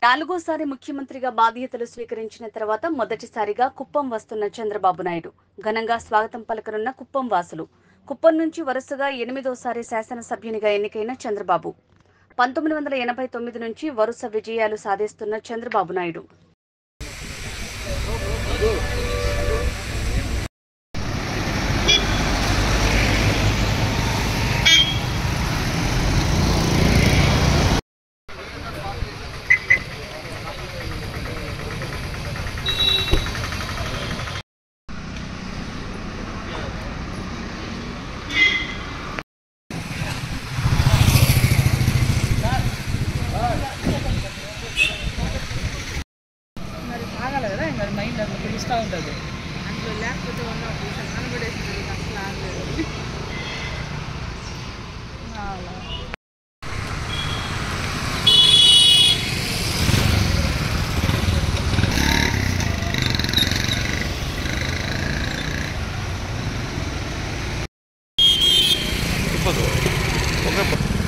నాలుగోసారి ముఖ్యమంత్రిగా బాధ్యతలు స్వీకరించిన తర్వాత మొదటిసారిగా కుప్పం వస్తున్న చంద్రబాబు నాయుడు ఘనంగా స్వాగతం పలకనున్న కుప్పం వాసులు కుప్పం నుంచి వరుసగా ఎనిమిదోసారి శాసనసభ్యునిగా ఎన్నికైన చంద్రబాబు పంతొమ్మిది వందల ఎనభై తొమ్మిది నుంచి వరుస విజయాలు సాధిస్తున్న చంద్రబాబు నాయుడు మరి తాగాలి కదా మరి మైండ్ అట్లా పిలుస్తూ ఉంటుంది అందులో లేకపోతే ఉన్న ఒక కనబడేసింది అసలు ఆగలేదు అలా. తిప్పదు ఒక